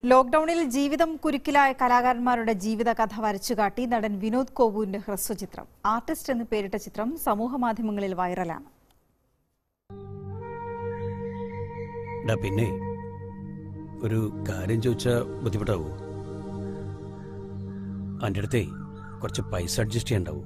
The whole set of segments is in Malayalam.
ലോക്ഡൌണിൽ ജീവിതം കുരുക്കിലായ കലാകാരന്മാരുടെ ജീവിത കഥ വരച്ചുകാട്ടി നടൻ വിനോദ് കോവൂരിന്റെ ഹ്രസ്വചിത്രം ആർട്ടിസ്റ്റ് എന്ന് പേരിട്ട ചിത്രം സമൂഹമാധ്യമങ്ങളിൽ വൈറലാണ് ഡാ പിന്നെ ഒരു കാര്യം ചോദിച്ചാൽ ബുദ്ധിമുട്ടാവോ എൻ്റെ അടുത്തേ കുറച്ച് പൈസ അഡ്ജസ്റ്റ് ചെയ്യണ്ടാവോ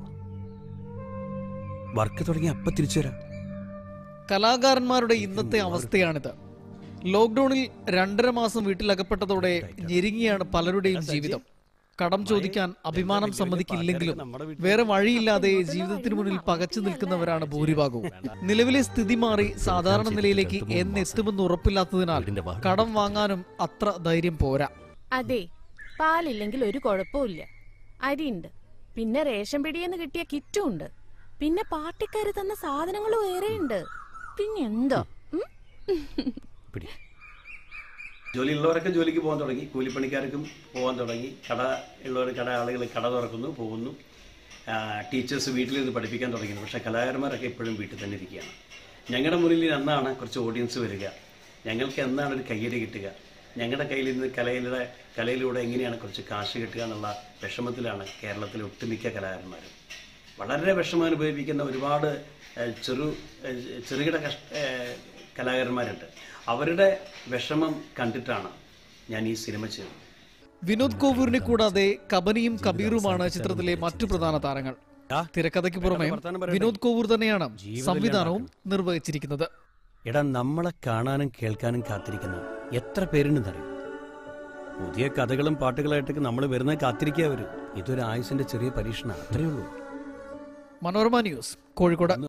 വർക്ക് തുടങ്ങി അപ്പം തിരിച്ചു തരാം കലാകാരന്മാരുടെ ഇന്നത്തെ അവസ്ഥയാണിത് ലോക്ക്ഡൌണിൽ രണ്ടര മാസം വീട്ടിലകപ്പെട്ടതോടെ ഞെരുങ്ങിയാണ് പലരുടെയും ജീവിതം കടം ചോദിക്കാൻ അഭിമാനം സമ്മതിക്കില്ലെങ്കിലും വേറെ വഴിയില്ലാതെ ജീവിതത്തിന് മുന്നിൽ പകച്ചു നിൽക്കുന്നവരാണ് ഭൂരിഭാഗവും നിലവിലെ സ്ഥിതി മാറി സാധാരണ നിലയിലേക്ക് എന്നെത്തുമെന്ന് ഉറപ്പില്ലാത്തതിനാൽ കടം വാങ്ങാനും അത്ര ധൈര്യം പോരാ അതെ പാലില്ലെങ്കിൽ ഒരു കുഴപ്പമില്ല അരിയുണ്ട് പിന്നെ റേഷൻ പിടിയെന്ന് കിട്ടിയ കിറ്റും ഉണ്ട് പിന്നെ പാർട്ടിക്കാര് തന്ന സാധനങ്ങൾ വേറെയുണ്ട് പിന്നെ എന്താ ഉം? പിടി ജോലിയുള്ളവരൊക്കെ ജോലിക്ക് പോകാൻ തുടങ്ങി കൂലിപ്പണിക്കാർക്കും പോകാൻ തുടങ്ങി കട ഉള്ളവർ കട ആളുകൾ കട തുറക്കുന്നു പോകുന്നു ആ, ടീച്ചേഴ്സ് വീട്ടിലിരുന്ന് പഠിപ്പിക്കാൻ തുടങ്ങുന്നു പക്ഷേ കലാകാരന്മാരൊക്കെ ഇപ്പോഴും വീട്ടിൽ തന്നെ ഇരിക്കുകയാണ് ഞങ്ങളുടെ മുന്നിൽ എന്നാണ് കുറച്ച് ഓഡിയൻസ് വരിക ഞങ്ങൾക്ക് എന്നാണ് ഒരു കയ്യടി കിട്ടുക ഞങ്ങളുടെ കയ്യിൽ നിന്ന് കലയിലൂടെ കലയിലൂടെ എങ്ങനെയാണ് കുറച്ച് കാശ് കിട്ടുക എന്നുള്ള വിഷമത്തിലാണ് കേരളത്തിലെ ഒട്ടുമിക്ക കലാകാരന്മാരും വളരെ വിഷമം അനുഭവിക്കുന്ന ഒരുപാട് ഏഹ്, ചെറു ഏഹ്, ചെറുകിട കഷ്ട ഏഹ്, കലാകാരന്മാരുണ്ട് അവരുടെ വിഷമം കണ്ടിട്ടാണ് ഞാൻ ഈ സിനിമ ചെയ്തത് വിനോദ് കോവൂരിനെ കൂടാതെ കബനിയും കബീറുമാണ് ചിത്രത്തിലെ മറ്റു പ്രധാന താരങ്ങൾ തിരക്കഥയ്ക്ക് പുറമെ വിനോദ് കോവൂർ തന്നെയാണ് സംവിധാനവും നിർവഹിച്ചിരിക്കുന്നത് എടാ നമ്മളെ കാണാനും കേൾക്കാനും കാത്തിരിക്കുന്ന എത്ര പേരുണ്ടെന്നറിയും പുതിയ കഥകളും പാട്ടുകളായിട്ടൊക്കെ നമ്മൾ വരുന്നത് കാത്തിരിക്കുക അവര് ഇതൊരു ആയുസിന്റെ ചെറിയ പരീക്ഷണം അത്രയേ ഉള്ളൂ മനോരമ ന്യൂസ് കോഴിക്കോട്